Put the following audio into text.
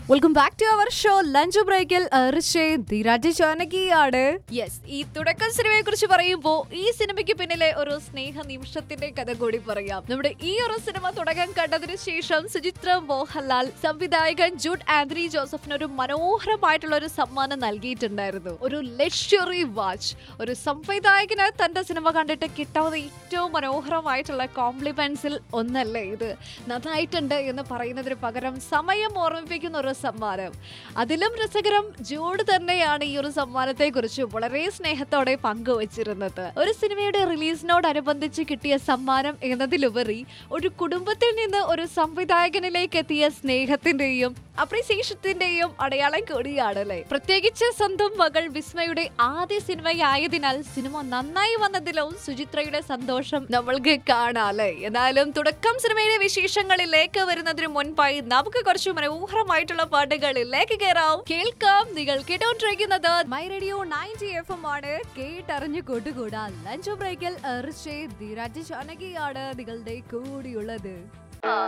welcome back to our show lunch ബ്രേക്കിൽ Dheeraj ജാനകിയാണ് yes ഈ തുടക്കം സിനിമയെ കുറിച്ച് പറയുമ്പോൾ ഈ സിനിമയ്ക്ക് പിന്നിലെ ഒരു സ്നേഹ നിമിഷത്തിന്റെ കഥ കൂടി പറയാം നമ്മുടെ ഈ ഒരു സിനിമ തുടക്കം കണ്ടതിന് ശേഷം സുചിത്ര മോഹൻലാൽ സംവിധായകൻ ജൂഡ് ആന്റണി ജോസഫിന് ഒരു മനോഹരമായിട്ടുള്ള ഒരു സമ്മാനം നൽകിയിട്ടുണ്ടായിരുന്നു ഒരു ലക്ഷറി വാച്ച് ഒരു സംവിധായകന് തന്റെ സിനിമ കണ്ടിട്ട് കിട്ടാവുന്ന ഏറ്റവും മനോഹരമായിട്ടുള്ള കോംപ്ലിമെന്റ്സിൽ ഒന്നല്ലേ ഇത് നന്നായിട്ടുണ്ട് എന്ന് പറയുന്നതിന് പകരം സമയം ഓർമ്മിപ്പിക്കുന്ന ഒരു സമ്മാനം അതിലും രസകരം ജൂഡ് തന്നെയാണ് ഈ ഒരു സമ്മാനത്തെ കുറിച്ച് വളരെ സ്നേഹത്തോടെ പങ്കുവച്ചിരുന്നത് ഒരു സിനിമയുടെ റിലീസിനോടനുബന്ധിച്ച് കിട്ടിയ സമ്മാനം എന്നതിലുപരി ഒരു കുടുംബത്തിൽ നിന്ന് ഒരു സംവിധായകനിലേക്ക് എത്തിയ സ്നേഹത്തിന്റെയും അപ്രീസിയേഷത്തിന്റെയും അടയാളം കൂടിയാണല്ലേ പ്രത്യേകിച്ച് സ്വന്തം മകൾ വിസ്മയുടെ ആദ്യ സിനിമയായതിനാൽ സിനിമ നന്നായി വന്നതിലും സുചിത്രയുടെ സന്തോഷം നമ്മൾക്ക് കാണാല്ലേ എന്നാലും തുടക്കം സിനിമയുടെ വിശേഷങ്ങളിലേക്ക് വരുന്നതിന് മുൻപായി നമുക്ക് കുറച്ച് മനോഹരമായിട്ടുള്ള പാട്ടുകളിലേക്ക് കയറാം കേൾക്കാം നിങ്ങൾ കേട്ടോണ്ടിരിക്കുന്നത് my radio ninety F M ആണ് കേട്ടറിഞ്ഞു കൊണ്ടുകൂടാ ലഞ്ച് ബ്രേക്കിൽ ധീരാജ് ജാനകിയാണ് നിങ്ങളുടെ കൂടിയുള്ളത്